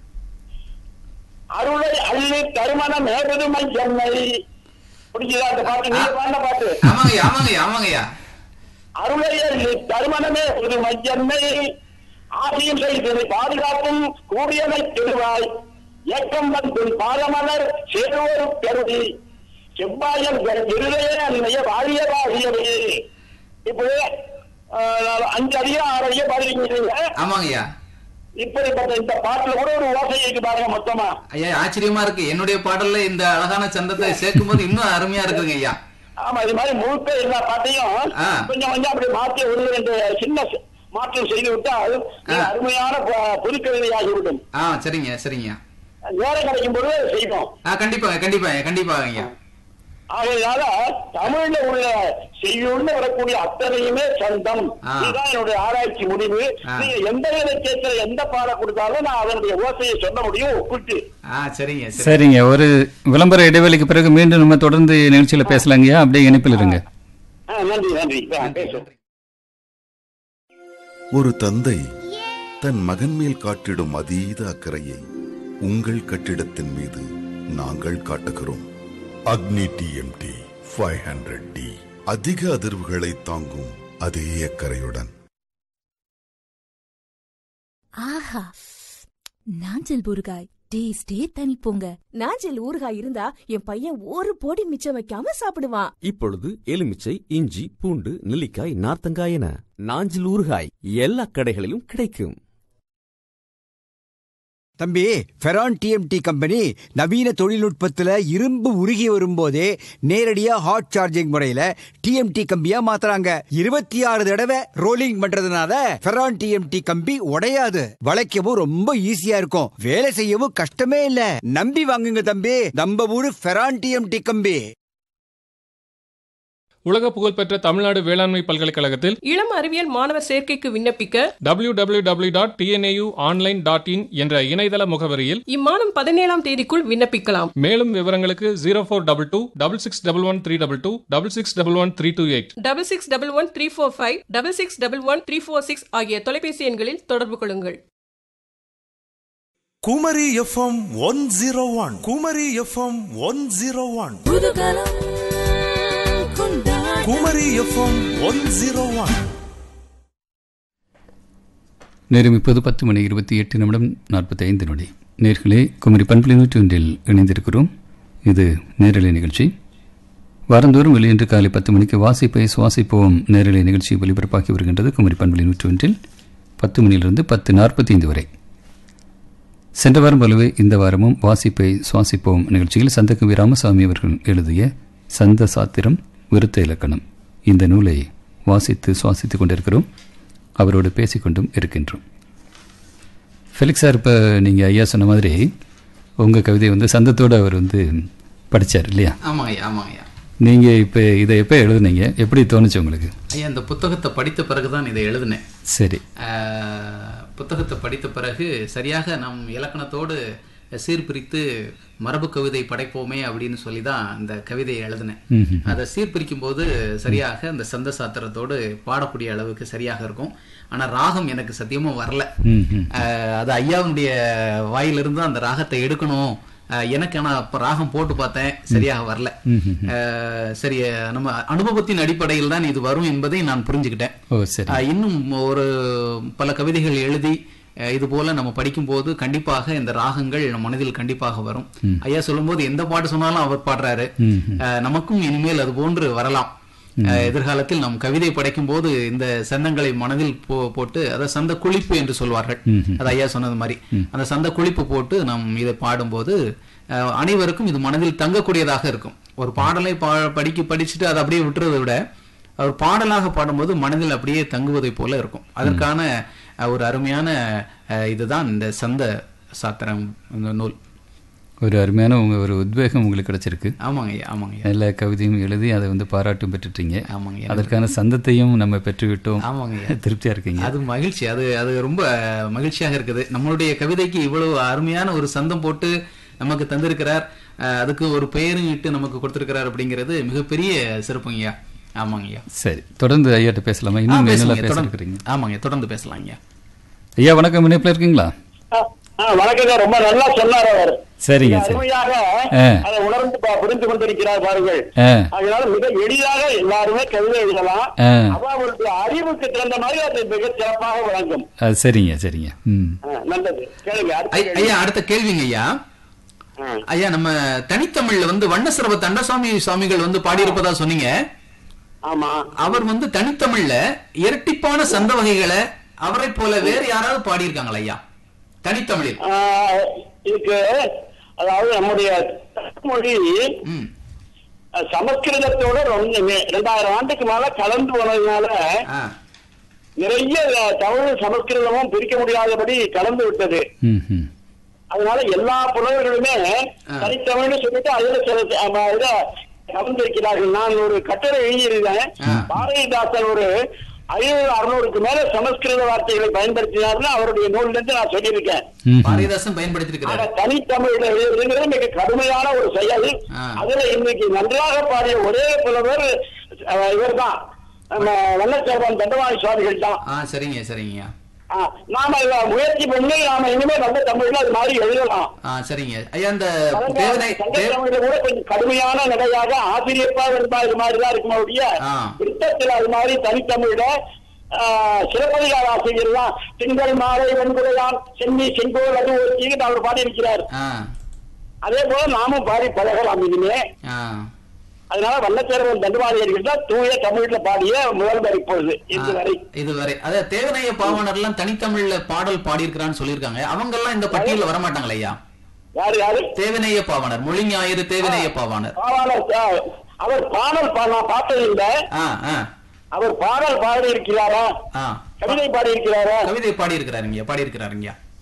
அருளை அள்ளி தருமணம் ஏறுதுமை என்னை புரிஞ்சுதா அந்த பாட்டு நீங்க பாடின பாட்டு ஆமாங்கய்யா ஆமாங்கய்யா ஆமாங்கய்யா அருளை அள்ளி தருமணமே ஒரு மையன்மை ஆசியம் செய்ததை பாதுகாப்பும் கூடியதை பெறுவாய் ஏக்கம் வந்து பாதமலர் சேருவோரு பெருதி செவ்வாயன் இருதய அன்னைய வாழிய வாழியவே இப்போ ஆஹ், அஞ்சு அதிகம் ஆறு அதிகம் பாடிருக்கீங்க ஆமாங்கய்யா இப்படிப்பட்ட இந்த பாட்டுல கூட ஒரு ஓசை இருக்கு பாருங்க மொத்தமா ஐயா ஆச்சரியமா இருக்கு என்னுடைய பாடல்ல இந்த அழகான சந்தத்தை சேர்க்கும் போது இன்னும் அருமையா இருக்குங்க ஐயா ஆமா இது மாதிரி முழுக்க எல்லா பாட்டையும் ஆ. கொஞ்சம் கொஞ்சம் அப்படி மாற்றி ஒரு ரெண்டு சின்ன ச- மாற்றம் செய்து விட்டால் இது ஆ. அருமையான ப- புதுக்கவிதை ஆகிவிடும் ஆ சரிங்க சரிங்க நேரம் கிடைக்கும் போது செய்வோம் ஆ கண்டிப்பாங்க கண்டிப்பாங்க கண்டிப்பாங்க ஐயா ஆகையால தமிழ்ல உள்ள செய்யுள்னு வரக்கூடிய அத்தனையுமே சந்தம் ஆ. இதுதான் என்னுடைய ஆராய்ச்சி முடிவு ஆ. நீங்க எந்த இலக்கியத்துல எந்த பாடம் கொடுத்தாலும் நான் அதனுடைய ஓசையை சொல்ல முடியும் ஒப்பிட்டு ஆ சரிங்க சரி சரிங்க ஒரு விளம்பர இடைவெளிக்கு பிறகு மீண்டும் நம்ம தொடர்ந்து நிகழ்ச்சியில் பேசலாங்கய்யா அப்படியே இணைப்பில் இருங்க ஆ, நன்றி நன்றி ஆ, பேசுவோம் ஒரு தந்தை தன் மகன் மேல் காட்டிடும் அதீத அக்கறையை உங்கள் கட்டிடத்தின் மீது நாங்கள் காட்டுகிறோம் அக்னி டிஎம்டி ஃபைவ் ஹண்ட்ரட் டி அதிக அதிர்வுகளை தாங்கும் அதே அக்கறையுடன் ஆஹா நாஞ்சல் ஊறுகாய் டேஸ்டே தனி போங்க நாஞ்சில் ஊறுகாய் இருந்தா என் பையன் ஒரு பொடி மிச்சம் வைக்காம சாப்பிடுவான் இப்பொழுது எலுமிச்சை இஞ்சி பூண்டு நெல்லிக்காய் நார்த்தங்காய் என நாஞ்சில் ஊறுகாய் எல்லா கடைகளிலும் கிடைக்கும் தம்பி ஃபெரான் டிஎம்டி கம்பெனி நவீன தொழில்நுட்பத்துல இரும்பு உருகி வரும்போதே நேரடியா ஹாட் சார்ஜிங் முறையில டிஎம்டி கம்பியா மாத்துறாங்க இருபத்தி ஆறு தடவை ரோலிங் பண்றதுனால ஃபெரான் டிஎம்டி கம்பி உடையாது வளைக்கவும் ரொம்ப ஈஸியா இருக்கும் வேலை செய்யவும் கஷ்டமே இல்ல நம்பி வாங்குங்க தம்பி நம்ம ஊரு ஃபெரான் டிஎம்டி கம்பி உலக புகழ்பெற்ற தமிழ்நாடு வேளாண்மை பல்கலைக்கழகத்தில் இளம் அறிவியல் மாணவர் சேர்க்கைக்கு விண்ணப்பிக்க W W W dot TNAU online dot in என்ற இணையதள முகவரியில் இம்மாதம் பதினேழாம் தேதிக்குள் விண்ணப்பிக்கலாம் மேலும் விவரங்களுக்கு zero four double two double six double one three double two double six double one three two eight double six double one three four five double six double one three four six ஆகிய தொலைபேசி எண்களில் தொடர்பு கொள்ளுங்கள் Kumari FM one zero one Kumari FM one zero one Kumari FM one zero one நேரம் இப்போது பத்து மணி இருபத்தி எட்டு நிமிடம் நாற்பத்தி ஐந்து நொடி நேர்களே குமரி பண்புலி நூற்றி ஒன்றில் இணைந்திருக்கிறோம் இது நேரலை நிகழ்ச்சி வாரந்தோறும் வெளியின்று காலை பத்து மணிக்கு வாசிப்பை சுவாசிப்போம் நேரலை நிகழ்ச்சி ஒலிபரப்பாகி வருகின்றது குமரி பண்புலி நூற்றி ஒன்றில் பத்து மணியிலிருந்து பத்து நாற்பத்தி ஐந்து வரை சென்ற வாரம் போலவே இந்த வாரமும் வாசிப்பை சுவாசிப்போம் நிகழ்ச்சியில் சந்தகவி ராமசாமி அவர்கள் எழுதிய சந்த சாத்திரம் விருத்த இலக்கணம் இந்த நூலை வாசித்து சுவாசித்துக் கொண்டிருக்கிறோம் அவரோடு பேசிக்கொண்டும் இருக்கின்றோம் ஃபெலிக்ஸ் சார் இப்போ நீங்கள் ஐயா சொன்ன மாதிரி உங்கள் கவிதை வந்து சந்தத்தோடு அவர் வந்து படித்தார் இல்லையா ஆமாங்க ஐயா ஆமாங்க ஐயா நீங்கள் இப்போ இதை எப்போ எழுதுனீங்க எப்படி தோணுச்சு உங்களுக்கு ஐயா இந்த புத்தகத்தை படித்த பிறகுதான் இதை எழுதினேன் சரி ஆஹ், புத்தகத்தை படித்த பிறகு சரியாக நம் இலக்கணத்தோடு சீர்பிரித்து மரபு கவிதை படைப்போமே அப்படின்னு சொல்லி தான் இந்த கவிதையை எழுதினேன் ம்ஹும். அதை சீர்பிரிக்கும் போது சரியாக அந்த சந்த சாத்திரத்தோடு பாடக்கூடிய அளவுக்கு சரியாக இருக்கும் ஆனா ராகம் எனக்கு சத்தியமா வரல ம்ஹும். ஆஹ், அது ஐயாவுடைய வாயிலிருந்து அந்த ராகத்தை எடுக்கணும் ஆஹ், எனக்கு ஆனா அப்ப ராகம் போட்டு பார்த்தேன் சரியாக வரல ம்ஹும். ஆஹ், சரி நம்ம அனுபவத்தின் அடிப்படையில் தான் இது வரும் என்பதை நான் புரிஞ்சுக்கிட்டேன் ஓ சரி ஆஹ் இன்னும் ஒரு பல கவிதைகள் எழுதி அஹ் இது போல நம்ம படிக்கும்போது கண்டிப்பாக இந்த ராகங்கள் நம் மனதில் கண்டிப்பாக வரும் ஐயா சொல்லும்போது எந்த பாட்டு சொன்னாலும் அவர் பாடுறாரு ம்ஹும். அஹ் நமக்கும் இனிமேல் அது போன்று வரலாம் அஹ் எதிர்காலத்தில் நம் கவிதை படைக்கும் போது இந்த சந்தங்களை மனதில் போ- போட்டு அதை சந்த குளிப்பு என்று சொல்வார்கள் ம்ஹும். அது ஐயா சொன்னது மாதிரி அந்த சந்த குளிப்பு போட்டு நாம் இதை பாடும்போது அஹ், அனைவருக்கும் இது மனதில் தங்கக்கூடியதாக இருக்கும் ஒரு பாடலை பா படிக்க படிச்சுட்டு அதை அப்படியே விட்டுறதை விட அவர் பாடலாக பாடும்போது மனதில் அப்படியே தங்குவதை போல இருக்கும் அதற்கான அஹ், ஒரு அருமையான அஹ், இதுதான் இந்த சந்த சாத்திரம் இந்த நூல் ஒரு அருமையான உங்க ஒரு உத்வேகம் உங்களுக்கு கிடைச்சிருக்கு ஆமாங்க ஐயா ஆமாங்க ஐயா நல்ல கவிதையும் எழுதி அதை வந்து பாராட்டும் பெற்றுட்டீங்க ஆமாங்க ஐயா. அதற்கான சந்தத்தையும் நம்ம பெற்றுவிட்டோம் ஆமாங்க ஐயா. திருப்தியா இருக்கீங்க அது மகிழ்ச்சி அது அது ரொம்ப மகிழ்ச்சியாக இருக்குது நம்மளுடைய கவிதைக்கு இவ்வளவு அருமையான ஒரு சந்தம் போட்டு நமக்கு தந்திருக்கிறார் அஹ், அதுக்கு ஒரு பெயரும் இட்டு நமக்கு கொடுத்திருக்கிறார் அப்படிங்கிறது மிகப்பெரிய சிறப்புங்கய்யா ஆமாங்கய்யா சரி தொடர்ந்து ஐயாட்ட பேசலாமா ஆ, இன்னும் பேசுங்க, என்னெல்லாம் தொடர்ந்து. பேசிருக்கிறீங்க ஆமாங்க தொடர்ந்து பேசலாங்கய்யா ஐயா வணக்கம் இணைப்பில் இருக்கீங்களா ஆ, வணக்கங்க ரொம்ப நல்லா சொன்னார் அவர் சரிங்க சரி அருமையாக ஆ. அதை உணர்ந்து பா- புரிந்து கொண்டிருக்கிறார் பாருங்கள் ஆ அதனால மிக எளிதாக எல்லாருமே கவிதை எழுதலாம் ஆ. அப்ப அவருடைய அறிவுக்கு தகுந்த மாதிரி அது மிக சிறப்பாக வழங்கும் அது சரிங்க சரிங்க ம் ஆ, நல்லது கேளுங்க அடுத்த ஐ- ஐயா அடுத்த கேள்விங்க ஐயா ஆ. ஐயா நம்ம தனித்தமிழ்ல வந்து வண்ணசிரவ தண்டசாமி சுவாமிகள் வந்து பாடியிருப்பதா சொன்னீங்க ஆமா அவர் வந்து தனித்தமிழ்ல இரட்டிப்பான சந்த வகைகளை அவரை போல வேறு யாராவது பாடியிருக்காங்களா ஐயா தனித்தமிழில் ஆ, இதுக்கு அதாவது நம்முடைய மொழி ம் சமஸ்கிருதத்தோட ரொம்ப நெ- ரெண்டாயிரம் ஆண்டுக்கு மேல கலந்து போனதுனால ஆ நிறைய தமிழ் சமஸ்கிருதமும் பிரிக்க முடியாதபடி கலந்து விட்டது ம் ம் அதனால எல்லா புலவர்களுமே தனித்தமிழ்னு சொல்லிட்டு அதுல சில ஆமா, இத கலந்திருக்கிறார்கள் நான் ஒரு கட்டுரை எழுதியிருந்தேன் பாரதிதாசன் ஒரு ஐநூறு அறுநூறுக்கு மேல சமஸ்கிருத வார்த்தைகளை பயன்படுத்தினார்னு அவருடைய நூல்ல இருந்து நான் சொல்லியிருக்கேன் ம் ம். பாரதிதாசன் பயன்படுத்தியிருக்கிறார் ஆனா தனித்தமிழ்ல எழுதுங்கிறது மிக கடுமையான ஒரு செயல் ஆ. அதுல இன்னைக்கு நன்றாக பாடிய ஒரே புலவர் அஹ், இவர்தான் நம்ம வல்லச்செல்வன் தண்டவாணி சுவாமிகள் தான் ஆ சரிங்க சரிங்கய்யா ஆ, நாம இத முயற்சி பண்ணி நாம இனிமே நல்ல தமிழ்ல அது மாதிரி எழுதலாம் ஆ சரிங்க ஐயா இந்த தேவனை சங்க தேவ- தமிழ்ல கூட கொஞ்சம் கடுமையான நிலையாக ஆசிரியப்பா இருந்தா இது மாதிரிதான் இருக்குமா ஒழிய ஆ. விருத்தத்தில் அது மாதிரி தனித்தமிழ்ல ஆ, சிலப்பதிகார ஆசிரியர் தான் திங்கள் மாலை வெண்குடையான் சென்னி செங்கோல் அது ஒரு தீங்கு அவர் பாடியிருக்கிறார் ஆ அதே போல நாமும் பாடி பழகலாம் இனிமே ஆ அதனால வல்லச்சேரவன் தண்டுவாதியர்கள் தான் தூய தமிழ்ல பாடிய முதல்வர் இப்பொழுது இதுவரை இதுவரை அத தேவனைய பாவனர் எல்லாம் தனித்தமிழ்ல பாடல் பாடியிருக்கிறான்னு சொல்லியிருக்காங்க அவங்க எல்லாம் இந்த பட்டியல வர மாட்டாங்களா ஐயா யாரு யாரு தேவனைய பாவனர் மொழி ஞாயிறு தேவனைய பாவாணர் பாவாளர் சார், அவர் பாடல் பா- நான் பார்த்ததில்லை ஆ ஆ அவர் பாடல் பாடி இருக்கிறாரா ஆ கவிதை பாடி இருக்கிறாரா கவிதை பாடி இருக்கிறாருங்க பாடி இருக்கிறாருங்க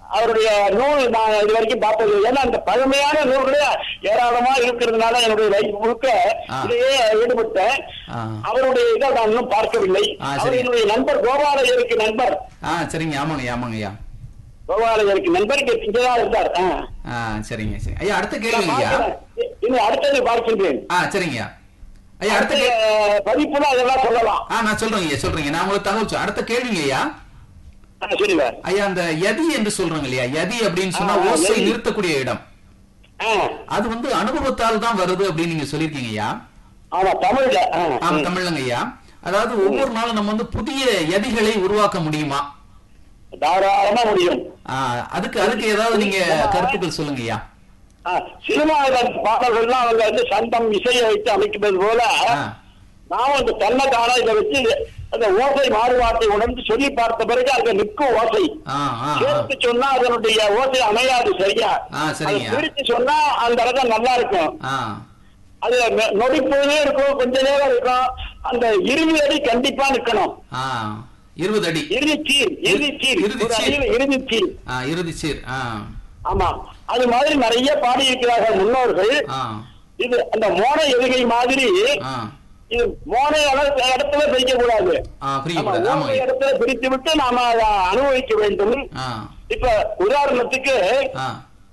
அவருடைய நூல் நான் இது வரைக்கும் பார்த்தது இல்லை. ஏன்னா அந்த பழமையான நூல்களே ஏராளமா இருக்கிறதுனால என்னுடைய லைஃப் முழுக்க ஆ. இதையே ஈடுபட்டேன் ஆ. அவருடைய இதை நான் இன்னும் பார்க்கவில்லை ஆ, அவர் சரி. என்னுடைய நண்பர் கோபாலயருக்கு நண்பர் ஆ சரிங்க ஆமாங்க ஆமாங்க ஐயா கோபாலயருக்கு நண்பர் இங்க இங்கதான் இருந்தார் ஆ. ஆ சரிங்க சரி ஐயா அடுத்த கேள்வி நான் ஐயா பார்க்கிறேன். இனி அடுத்தது பார்க்கின்றேன் ஆ சரிங்க ஐயா ஐயா அடுத்த அடுத்த கே- பதிப்புல அதெல்லாம் சொல்லலாம் ஆ நான் சொல்றேங்க ஐயா சொல்றேங்க நான் உங்களுக்கு தகவல் சொல் அடுத்த கேள்விங்க ஐயா ஆ, சொல்லுங்க ஐயா அந்த யதி என்று சொல்றாங்க இல்லையா யதி அப்படின்னு சொன்னா ஆ, ஆ, ஓசை யதி. நிறுத்தக்கூடிய இடம் ஆ, அது வந்து அனுபவத்தால் தான் வருது அப்படின்னு நீங்க சொல்லிருக்கீங்க ஐயா ஆமா தமிழ்ல ஆ, ஆமா ம். தமிழ்லங்க ஐயா அதாவது ஒவ்வொரு நாளும் நம்ம வந்து புதிய யதிகளை உருவாக்க முடியுமா தாராளமா முடியும் ஆ, அதுக்கு அதுக்கு ஏதாவது நீங்க கருத்துக்கள் சொல்லுங்க ஐயா ஆ, சினிமாவில பாடல்கள்லாம் அவங்க வந்து சந்தம் இசையை வைத்து அமைக்கிறது போல ஆ, நான் அந்த தன்னைத்தானா இதை வச்சு அந்த ஓசை மாறுபாட்டை உணர்ந்து சொல்லி பார்த்த பிறகு அங்க நிற்கும் ஓசை ஆ, ஆ, ஆ. சேர்த்து சொன்னா அதனுடைய ஓசை அமையாது சரியா ஆ, சரிங்க. அதை பிரித்து சொன்னா அந்த இடத்துல நல்லா இருக்கும் ஆ, அது நொ- நொடிப்பொழுதே இருக்கும் கொஞ்ச நேரம் இருக்கும் அந்த இறுதி அடி கண்டிப்பா நிக்கணும் ஆ, இருபது அடி இறுதி சீர் இறுதி சீர் இறுதி ஒரு சீர். அடியில இறுதி சீர் ஆ, இறுதி சீர் ஆ, ஆமா அது மாதிரி நிறைய பாடியிருக்கிறார்கள் முன்னோர்கள் ஆ, இது அந்த மோன எதுகை மாதிரி ஆ, இது மோன அளவு- இடத்துல பிரிக்க கூடாது ஆ, பிரிக்க நம்ம கூடாது. ஓசை ஆமாங்க. இடத்துல பிரித்து விட்டு நாம அதை அனுபவிக்க வேண்டும் ஆ, இப்ப உதாரணத்துக்கு ஆ,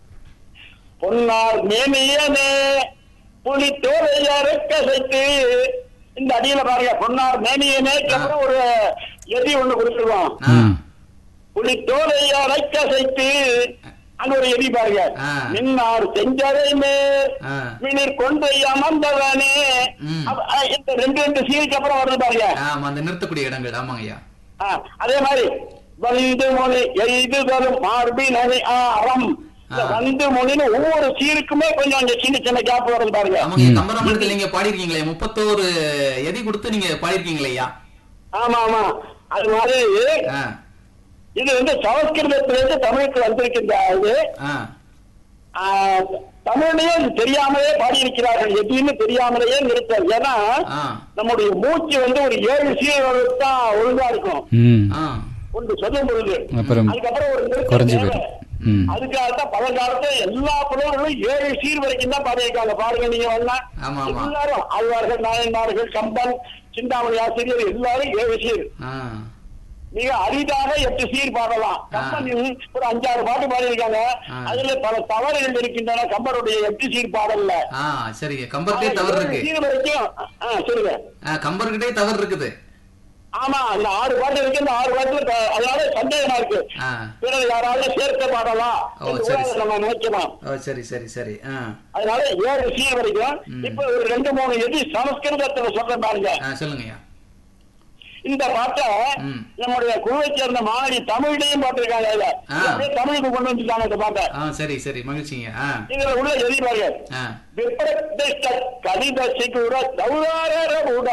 பொன்னார் மேனியனே புலி தோலை அறுக்கசைத்து இந்த அடியில பாருங்க பொன்னார் மேனியனேக்கு அப்புறம் ஒரு எதி ஒண்ணு கொடுத்துருவோம் ஆ, ம் புலி தோலை அரைக்கசைத்து அங்க ஒரு எதி பாருங்க ஆ. மின்னார் செஞ்சதை மேல் ஆ. மினிர் கொண்டு அமர்ந்தவனே ம். அப்ப, அஹ், இந்த ரெண்டு ரெண்டு சீருக்கு அப்புறம் வருது பாருங்க ஆமா அந்த நிறுத்தக்கூடிய இடங்கள் ஆமாங்க ஐயா ஆ, அதே மாதிரி வந்து மொழி எய்து தரும் மார்பினி ஆரம் இந்த ஆ. வந்து மொழின்னு ஒவ்வொரு சீருக்குமே கொஞ்சம் அங்க சின்ன சின்ன கேப் வருது பாருங்க ஆமாங்க கம்பராமாயணத்தில் நீங்க பாடிருக்கீங்களே முப்பத்தோரு எதி கொடுத்து நீங்க பாடிருக்கீங்களே ஐயா ஆமா ஆமா அது மாதிரி ஆ, இது வந்து சமஸ்கிருதத்திலிருந்து தமிழுக்கு வந்திருக்கின்ற இது ஆ, ஆ, தமிழ்லயே இது தெரியாமலே பாடியிருக்கிறார்கள் எப்படின்னு தெரியாமலேயே நிறுத்தம் ஏன்னா ஆ, நம்முடைய மூச்சு வந்து ஒரு ஏழு சீர் தான் ஒழுங்கா இருக்கும் ம் ஆ, ஒன்று சொல்லும் பொழுது அப்புறம் அதுக்கப்புறம் ஒரு நிறுத்தம் குறைஞ்சு தேவை. போயிடும் ம் அதுக்காக தான் பழங்காலத்துல எல்லா புலவர்களும் ஏழு சீர் வரைக்கும் தான் பாடியிருக்காங்க பாருங்க நீங்க வேணா ஆமா, ஆமா. எல்லாரும் ஆழ்வார்கள் நாயன்மார்கள் கம்பன் சிந்தாமணி ஆசிரியர் எல்லாரும் ஏழு சீர் ஆ, மிக அரிதாக எட்டு சீர் பாடலாம் கம்பன் ஒரு அஞ்சாறு பாட்டு பாடியிருக்காங்க ஆ. அதுல பல தவறுகள் இருக்கின்றன கம்பருடைய எட்டு சீர் பாடல்ல ஆ சரிங்க கம்பர்கிட்டே தவறு ஏழு இருக்கு சீர் வரைக்கும் ஆ, சொல்லுங்க ஆ, கம்பர்கிட்டே தவறு இருக்குது ஆமா அந்த ஆறு பாட்டு இருக்கு இந்த ஆறு பாட்டுல த- அதனால சந்தேகமா இருக்கு ஆ, பிறகு யாராவது சேர்க்க பாடலாம் ஓ, என்று சரி, கூட சரி. நம்ம நினைக்கலாம் ஓ சரி சரி சரி ஆ அதனால ஏழு சீர் வரைக்கும் இப்ப ஒரு ரெண்டு மூணு எது சமஸ்கிருதத்துல சொல்ற பாருங்க ஆ சொல்லுங்க ஐயா இந்த பாட்டை ம். நம்முடைய குழுவை சேர்ந்த மாணவி தமிழ்லையும் போட்டிருக்காங்க இதுல ஆ. அப்படியே தமிழுக்கு கொண்டு வந்துட்டாங்க இந்த பாட்டை ஆ சரி சரி மகிழ்ச்சிங்க ஆ இதுல உள்ள எதி பாருங்க ஆ விப்ரதிஷ்ட கலிதசி கூட சௌதார கூட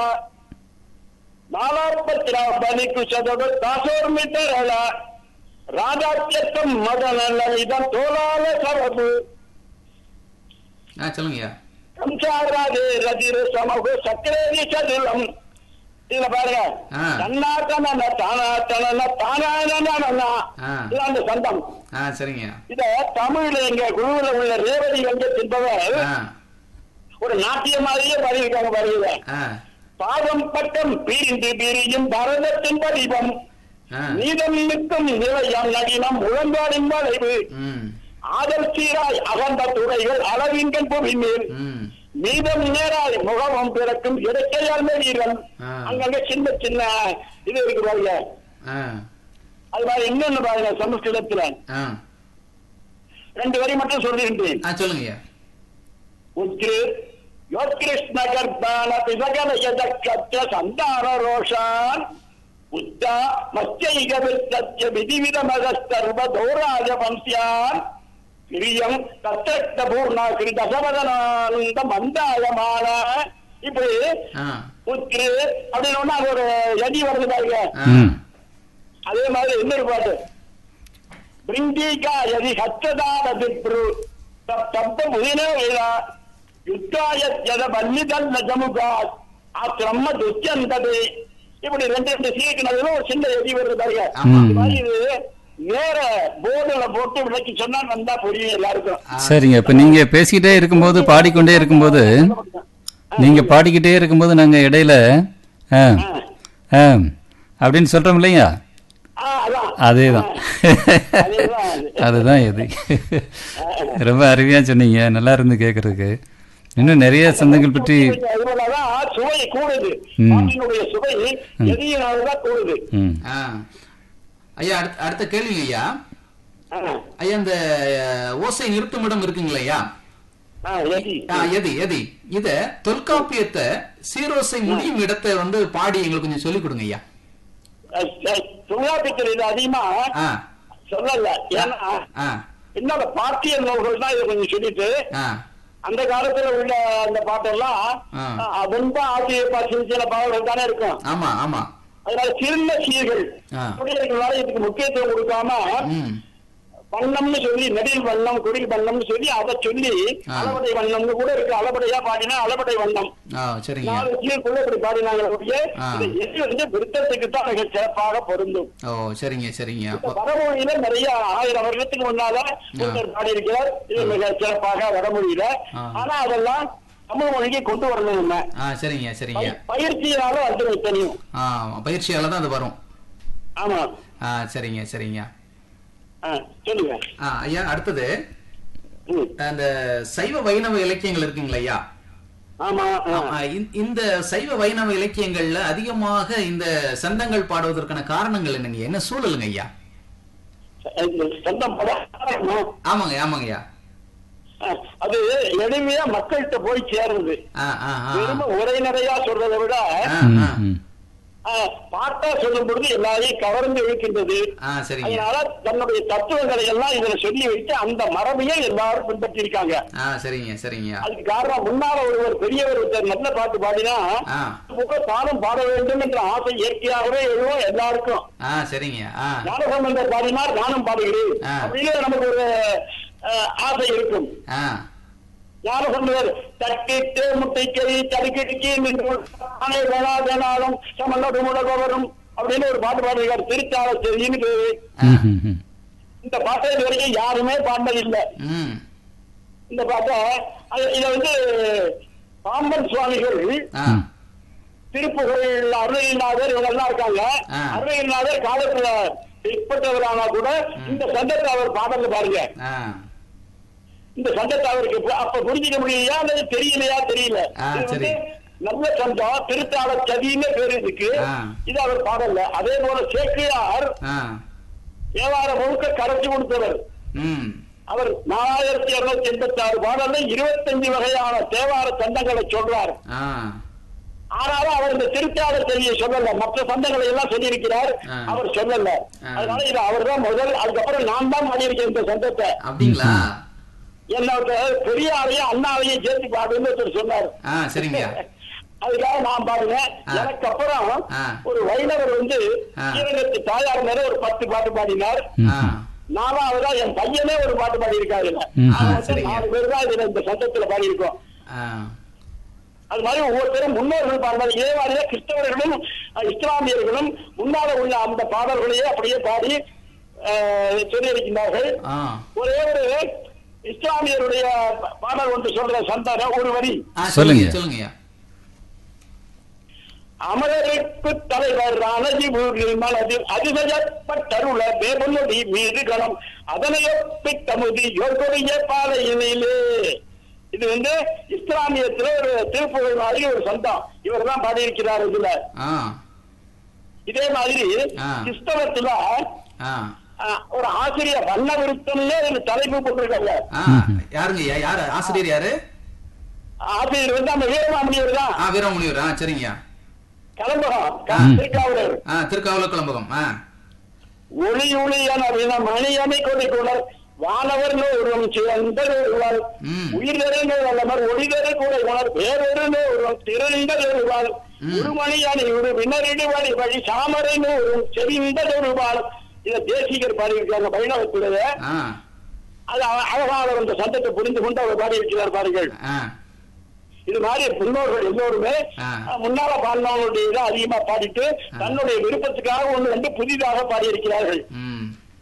ನಾಲಾಪತ್ರ ಬಲಿ ಕುಶದೊಡ ದಾಸೋರ್ಮಿತರಳ ರಾಜಾತ್ಯತ್ವಂ ಮದನಲ್ಲ ಇದಂ ತೋಲಾಲ ಸರಬು ஆ சொல்லுங்க ஐயா ಸಂಸಾರಾದೇ ರದಿರು ಸಮಗು ಸಕ್ರೇರಿ ಸದಿಲಂ இதுல பாருங்க ஆ. தன்னாத்தன தானாத்தன தானான ஆ. இது அந்த சந்தம் ஆ சரிங்க ஐயா இத தமிழ்ல எங்க குழுவுல உள்ள ரேவதி வந்து என்பவர் ஆ ஒரு நாட்டிய மாதிரியே பாடியிருக்காங்க பாருங்க ஆ பாதம் பட்டம் பிரிந்து பிரியும் பரதத்தின் வடிவம் ஆ நீதம் நிற்கும் நிலையம் நடினம் முழங்காலின் வளைவு ம் ஆதல் சீராய் அகன்ற துறைகள் அளவின்கள் புவிமேல் ம் நீதம் நேராய் முகமும் பிறக்கும் இடைக்கையால் வீரன் ஆ. அங்கங்க சின்ன சின்ன இது இருக்கு பாருங்க ஆ அது மாதிரி இன்னொன்னு பாருங்க சமஸ்கிருதத்துல ஆ ரெண்டு வரி மட்டும் சொல்லியிருந்தேன் ஆ சொல்லுங்க ஐயா உத்ரு யோத்கிருஷ்ண கர்ப்பான பிசகல யதக்கத்த சந்தான ரோஷான் உத்தா மத்தியைக வித்தத்ய விதிவித மகஸ்தர்வ தௌராஜ வம்சியான் பிரியம் தத்தக்த பூர்ணாகிரி தசவதனானந்த மந்தாயமான இப்படி ஆ உத்ரு அப்படின்னு ஒண்ணு அது ஒரு யதி வருது பாருங்க ஆ ம் அதே மாதிரி இன்னொரு பாட்டு பிரிங்கீகா யதி ஹச்சதான திப்ரு தப்த முதின வேதா யுத்தாய யத பல்லிதல் நஜமுகா ஆக்கிரம துஷ்யந்தது இப்படி ரெண்டு ரெண்டு சீக்கு நடுவில் ஒரு சின்ன எதி வருது பாருங்க ஆமா. இது மாதிரி இது நேர போர்டுல போட்டு விளக்கி சொன்னா வந்தா புரியும் எல்லாருக்கும் சரிங்க இப்ப நீங்க பேசிக்கிட்டே இருக்கும்போது பாடிக்கொண்டே இருக்கும்போது நீங்க பாடிக்கிட்டே இருக்கும்போது நாங்க இடையில ஆ, ஆ, அப்படின்னு சொல்றோம் இல்லையா ஆ, அதான் அதேதான் அதேதான் அது. அதுதான் இது ரொம்ப அருமையா சொன்னீங்க நல்லா இருந்து கேட்கறதுக்கு இன்னும் நிறைய சந்தங்கள் பற்றி அதனாலதான் சுவை கூடுது ம். பாட்டினுடைய சுவை எதியினாலதான் கூடுது ம் ஆ. ஐயா அடுத்த அடுத்த கேள்விங்க ஐயா ஆ, ஐயா இந்த அஹ், ஓசை நிறுத்துமிடம் இருக்குங்களா ஐயா ஆ, எதி. ஆ, எதி எதி இத தொல்காப்பியத்தை சீரோசை முடியும் இடத்தை வந்து பாடி எங்களுக்கு கொஞ்சம் சொல்லிக் கொடுங்க ஐயா அஹ், அஹ், தொல்காப்பியத்தில் இது அதிகமா ஆ சொல்லல ஏன்னா ஆ என்னோட பாட்டிய நூல்கள் தான் இதை கொஞ்சம் சொல்லிட்டு ஆ அந்த காலத்துல உள்ள அந்த பாட்டெல்லாம் ஆ. அவன் தான் ஆசிரியப்பா சின்ன சின்ன பாடல்கள் தானே இருக்கும் ஆமா ஆமா அதனால சிறந்த சீர்கள் ஆ. குடியிருக்கிறனால இதுக்கு முக்கியத்துவம் கொடுக்காம ம் வண்ணம்னு சொல்லி நெடில் வண்ணம் குடில் வண்ணம்னு சொல்லி அதை சொல்லி ஆ. அளபடை வண்ணம்னு கூட இருக்கு அளபடையா பாடினா அளபடை வண்ணம் ஆ சரிங்க நாலு சீர்குள்ள இப்படி பாடினாங்க ஒழிய, ஆ. இது எது வந்து விருத்தத்துக்கு தான் மிக சிறப்பாக பொருந்தும் ஓ சரிங்க சரிங்க இந்த அப்போ வடமொழியில நிறைய ஆயிரம் வருடத்துக்கு முன்னால ஒருத்தர் பாடியிருக்கிறார் இது மிக சிறப்பாக வடமொழியில ஆ. ஆனா அதெல்லாம் தமிழ் மொழிக்கு கொண்டு வரணும் நம்ம ஆ சரிங்க சரிங்க பய- பயிற்சியினால வந்துடும் தெரியும் ஆ பயிற்சியால தான் அது வரும் ஆமா ஆ சரிங்க சரிங்க ஆ, சொல்லுங்க ஆ ஐயா அடுத்தது ம். அந்த சைவ வைணவ இலக்கியங்கள் இருக்குங்களா ஐயா ஆமா ஆ. ஆமா, இந்த- இந்த சைவ வைணவ இலக்கியங்கள்ல அதிகமாக இந்த சந்தங்கள் பாடுவதற்கான காரணங்கள் என்னங்க என்ன சூழலுங்க ஐயா இந்த சொந்தம் படம் ஆமாங்க ஆமாங்க ஐயா ஆ, அது எளிமையா மக்கள்கிட்ட போய் சேருது ஆ ஆ ஆ வெறும் உரைநடையா சொல்றதை விட ஆ, ஆ. ம் ஆ, பாட்டா சொல்லும் பொழுது எல்லாரையும் கவர்ந்து இழுக்கின்றது ஆ சரிங்க அதனால தன்னுடைய தத்துவங்களை எல்லாம் இதுல சொல்லி வைத்து அந்த மரபையே எல்லாரும் பின்பற்றி இருக்காங்க ஆ சரிங்க சரிங்க அதுக்கு காரணம் முன்னால ஒருவர் பெரியவர் ஒருத்தர் நல்ல பாட்டு பாடினா ஆ புக தானும் பாட வேண்டும் என்ற ஆசை இயற்கையாகவே எழுவோம் எல்லாருக்கும் ஆ சரிங்க ஆ ஞானசம்பந்தர் பாடினார் நானும் பாடுகிறேன் ஆ. அப்படின்னு நமக்கு ஒரு அஹ், ஆசை இருக்கும் ஆ ஞானசம்பந்தர் தட்டிட்டு முட்டைக்கறி தடுக்கிடுக்கி நின்று வேணாதனாலும் சமல்லது முடகவரும் அப்படின்னு ஒரு பாட்டு பாடுகிறார் திருச்சால செடின்னு பேரு ம் ம் ம் இந்த பாட்டை இது வரைக்கும் யாருமே பாடினதில்லை ம் இந்த பாட்டை அது- இத வந்து பாம்பன் சுவாமிகள் ஆ திருப்புகழ் அருணகிரிநாதர் இவங்கெல்லாம் இருக்காங்க ஆ. அருணகிரிநாதர் காலத்துல பிற்பட்டவரானா கூட இந்த சந்தத்தை அவர் பாடல பாருங்க ஆ இந்த சந்தத்தை அவருக்கு இப்ப- அப்ப புரிஞ்சுக்க முடியலையா அல்லது தெரியலையா தெரியல ஆ, இது வந்து சரி. நல்ல சந்தம் திருத்தாள சதின்னு பேரு இதுக்கு ஆ. இது அவர் பாடல அதே போல சேக்கியார் ஆ தேவார முழுக்க கரைச்சு கொடுத்தவர் ம் அவர் நாலாயிரத்தி இருநூத்தி எண்பத்தி ஆறு பாடல்ல இருபத்தஞ்சு வகையான தேவார சந்தங்களை சொல்றார் ஆ ஆனாலும் அவர் இந்த திருத்தாள செய்தியை சொல்லல மற்ற சந்தங்களை எல்லாம் சொல்லியிருக்கிறார் ஆ. அவர் சொல்லல ஆ. அதனால இது அவர் தான் முதல் அதுக்கப்புறம் நான் தான் பாடியிருக்கேன் இந்த சந்தத்தை அப்படிங்களா என்னோட பெரியாரையும் அண்ணாவையும் சேர்த்து பாடுன்னு ஒருத்தர் சொன்னார் ஆ சரிங்க அதுக்காக நான் பாடுவேன் ஆ. எனக்கு அப்புறம் ஆ. ஒரு வைணவர் வந்து ஆ. ஸ்ரீரங்கத்து தாயார் மேல ஒரு பத்து பாட்டு பாடினார் ஆ நாலாவதா என் பையனே ஒரு பாட்டு பாடியிருக்காரு இதுல. ம். ஆக மொத்தம் சரிங்க. நாலு பேர் தான் இதுல இந்த சந்தத்துல பாடியிருக்கோம் ஆ அது மாதிரி ஒவ்வொருத்தரும் முன்னோர்கள் பாடுறாங்க இதே மாதிரியே கிறிஸ்தவர்களும் அஹ், இஸ்லாமியர்களும் முன்னால உள்ள அந்த பாடல்களையே அப்படியே பாடி அஹ், சொல்லியிருக்கின்றார்கள் ஆ ஒரே ஒரு இஸ்லாமியருடைய பா- பாடல் ஒன்று சொல்ற சந்தான ஒரு வரி ஆ சொல்லுங்க. சொல்லுங்க சொல்லுங்கய்யா அமரருக்கு தலைவர் ரணஜிபூரில் மனதில் அதிசயப்பட்டருள தேவனுடி மீது கணம் அதனையொப்பி தமுதி யோகொடிய பாலையினிலே இது வந்து இஸ்லாமியத்துல ஒரு திருப்புகழ் மாதிரி ஒரு சந்தம் இவர் தான் பாடியிருக்கிறார் இதுல ஆ இதே மாதிரி ஆ. கிறிஸ்தவத்துல ஆ அஹ், ஒரு ஆசிரியர் வண்ண விருத்தம்னு ஒரு தலைப்பு போட்டிருக்காங்க ஆ யாருங்க ஐயா யாரு ஆசிரியர் யாரு ஆசிரியர் வந்து அந்த வீரமாமுனிவர் தான் ஆ வீரமுனிவர் ஆ சரிங்கய்யா கிளம்புறோம் திருக்காவலர் ஆ திருக்காவலூர் கிளம்பகம் ஆ ஒளி ஒளி என மணியமை கொடி குணர் வானவர் நூறும் சிறந்த ஒருவர் ம். உயிரிழந்த வல்லவர் ஒளிதரு கூட உணர் வேறொரு நூறும் திரண்ட ஒருவாள் உருமணி அணி ஒரு வினரிடுவடி வழி சாமரை நூறும் செறிந்த ஒருவாள் இத தேசிகர் பாடியிருக்காங்க வைணவத்துடைய ஆ அது அ- அழகாக அந்த சட்டத்தை புரிந்து கொண்டு அவர் பாடியிருக்கிறார் பாருங்கள் ஆ இது மாதிரி முன்னோர்கள் எல்லோருமே ஆ. அஹ், முன்னால பாடினவங்களுடைய இதை அதிகமா பாடிட்டு தன்னுடைய விருப்பத்துக்காக ஒன்று வந்து புதிதாக பாடியிருக்கிறார்கள் ம்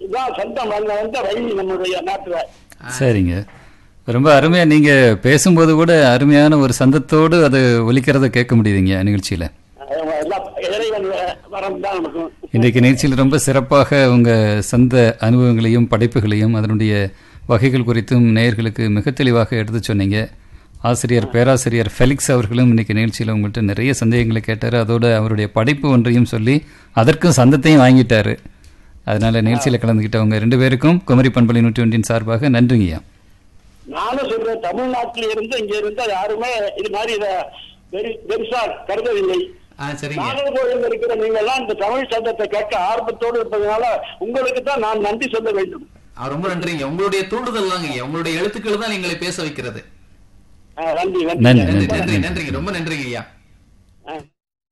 இதுதான் சந்தம் அங்க வந்த வழி நம்முடைய நாட்டுல சரிங்க ரொம்ப அருமையா நீங்க பேசும்போது கூட அருமையான ஒரு சந்தத்தோடு அது ஒலிக்கிறத கேட்க முடியுதுங்க நிகழ்ச்சியில அஹ் எல்லாம் இறைவன் வரம் தான் நமக்கு இன்றைக்கு நிகழ்ச்சியில் ரொம்ப சிறப்பாக உங்க சொந்த அனுபவங்களையும் படைப்புகளையும் அதனுடைய வகைகள் குறித்தும் நேயர்களுக்கு மிக தெளிவாக எடுத்து சொன்னீங்க ஆசிரியர் பேராசிரியர் ஃபெலிக்ஸ் அவர்களும் இன்னைக்கு நிகழ்ச்சியில் உங்கள்கிட்ட நிறைய சந்தேகங்களை கேட்டார் அதோட அவருடைய படைப்பு ஒன்றையும் சொல்லி அதற்கும் சந்தத்தையும் வாங்கிட்டாரு அதனால நிகழ்ச்சியில் கலந்துக்கிட்டவங்க ரெண்டு பேருக்கும் குமரி பண்பலை நூற்றி ஒன்றின் சார்பாக நன்றிங்கய்யா நானும் சொல்றேன் தமிழ்நாட்டில இருந்து இங்க இருந்தா யாருமே இது மாதிரி இத பெரு- பெருசா கருதவில்லை ஆ சரிங்க நாகர்கோவில் இருக்கிற நீங்க எல்லாம் இந்த தமிழ் சத்தத்தை கேட்க ஆர்வத்தோடு இருப்பதனால உங்களுக்கு தான் நான் நன்றி சொல்ல வேண்டும் ஆ, ரொம்ப நன்றிங்க உங்களுடைய தூண்டுதல் தாங்க ஐயா உங்களுடைய எழுத்துக்கள் தான் எங்களை பேச வைக்கிறது அஹ் நன்றி நன்றி, நன்றி நன்றி நன்றி. நன்றி நன்றிங்க ரொம்ப நன்றிங்க ஐயா அஹ்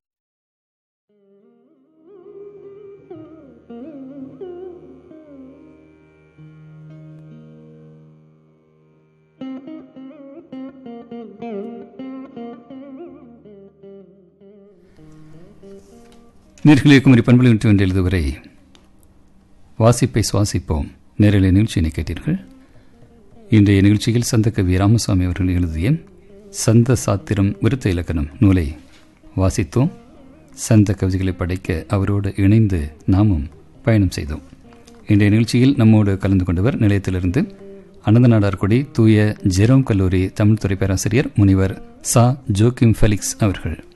நேர்களே குமரி பண்பலை நூற்றி ஒன்றில் இதுவரை வாசிப்பை சுவாசிப்போம் நேரலை நிகழ்ச்சியினை கேட்டீர்கள் இன்றைய நிகழ்ச்சியில் சந்தகவி ராமசாமி அவர்கள் எழுதிய சந்த சாத்திரம் விருத்த இலக்கணம் நூலை வாசித்தோம் சந்த கவிதைகளை படைக்க அவரோடு இணைந்து நாமும் பயணம் செய்தோம் இன்றைய நிகழ்ச்சியில் நம்மோடு கலந்து கொண்டவர் நிலையத்திலிருந்து அனந்தநாடார்குடி தூய ஜெரோம் கல்லூரி தமிழ்துறை பேராசிரியர் முனிவர் சா ஜோக்கிம் ஃபெலிக்ஸ் அவர்கள்